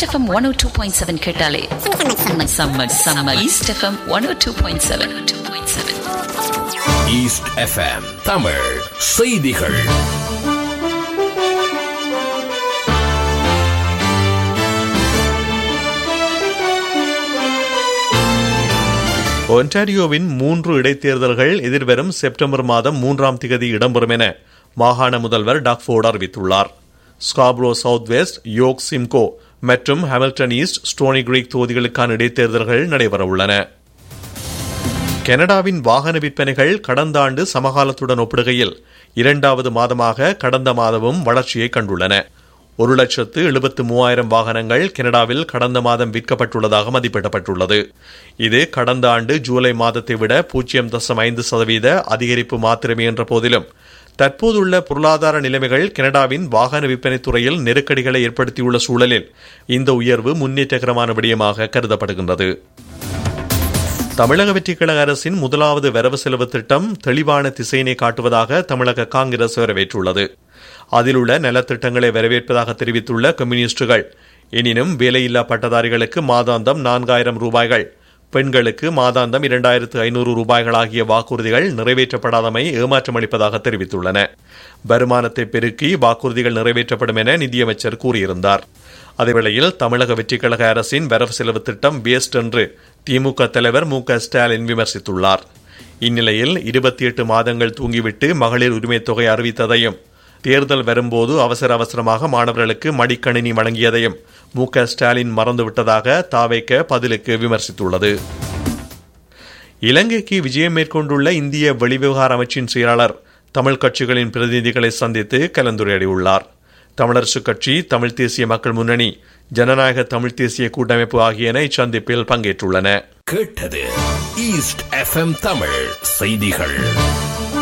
east FM one O two point seven கேட்டாலே summer summer east FM one O two point seven two point seven east FM Tamil செய்திகள் ஒன்டாரியோவின் மூன்று இடைத்தேர்தல்கள் எதிர்வரும் September மாதம் மூன்றாம் திகதி இடம்பெறும் என மாகாண முதல்வர் டாக்ஃபோர்ட் அறிவித்துள்ளார் Scarborough south west York Simcoe மற்றும் ஹாமில்டன் ஈஸ்ட் ஸ்டோனி கிரீக் தொகுதிகளுக்கான இடைத்தேர்தல்கள் நடைபெறவுள்ளன கனடாவின் வாகன விற்பனைகள் கடந்த ஆண்டு சமகாலத்துடன் ஒப்பிடுகையில் இரண்டாவது மாதமாக கடந்த மாதமும் வளர்ச்சியை கண்டுள்ளன ஒரு லட்சத்து எழுபத்து மூவாயிரம் வாகனங்கள் கனடாவில் கடந்த மாதம் விற்கப்பட்டுள்ளதாக மதிப்பிடப்பட்டுள்ளது இது கடந்த ஆண்டு ஜூலை மாதத்தை விட பூஜ்ஜியம் தசம் ஐந்து சதவீத அதிகரிப்பு மாத்திரமே என்ற போதிலும் தற்போதுள்ள பொருளாதார நிலைமைகள் கனடாவின் வாகன விற்பனை துறையில் நெருக்கடிகளை ஏற்படுத்தியுள்ள சூழலில் இந்த உயர்வு முன்னேற்றகரமான விடயமாக கருதப்படுகின்றது தமிழக வெற்றிக்கழக அரசின் முதலாவது வரவு செலவு திட்டம் தெளிவான திசையினை காட்டுவதாக தமிழக காங்கிரஸ் வரவேற்றுள்ளது அதில் உள்ள நலத்திட்டங்களை வரவேற்பதாக தெரிவித்துள்ள கம்யூனிஸ்டுகள் எனினும் வேலையில்லா பட்டதாரிகளுக்கு மாதாந்தம் நான்காயிரம் ரூபாய்கள் பெண்களுக்கு மாதாந்தம் இரண்டாயிரத்து ஐநூறு ரூபாய்கள் ஆகிய வாக்குறுதிகள் நிறைவேற்றப்படாதமை ஏமாற்றமளிப்பதாக தெரிவித்துள்ளன வருமானத்தை பெருக்கி வாக்குறுதிகள் நிறைவேற்றப்படும் என நிதியமைச்சர் கூறியிருந்தார் அதேவேளையில் தமிழக வெற்றிக்கழக அரசின் வரவு செலவு திட்டம் வேஸ்ட் என்று திமுக தலைவர் மு க ஸ்டாலின் விமர்சித்துள்ளார் இந்நிலையில் இருபத்தி எட்டு மாதங்கள் தூங்கிவிட்டு மகளிர் உரிமை தொகை அறிவித்ததையும் தேர்தல் வரும்போது அவசர அவசரமாக மாணவர்களுக்கு மடிக்கணினி வழங்கியதையும் மு க ஸ்டாலின் மறந்துவிட்டதாக தாவைக்க பதிலுக்கு விமர்சித்துள்ளது இலங்கைக்கு விஜயம் மேற்கொண்டுள்ள இந்திய வெளிவிவகார அமைச்சின் செயலாளர் தமிழ் கட்சிகளின் பிரதிநிதிகளை சந்தித்து கலந்துரையாடியுள்ளார் தமிழரசு கட்சி தமிழ் தேசிய மக்கள் முன்னணி ஜனநாயக தமிழ் தேசிய கூட்டமைப்பு ஆகியன இச்சந்திப்பில் பங்கேற்றுள்ளன கேட்டது ஈஸ்ட் எஃப்எம் தமிழ் செய்திகள்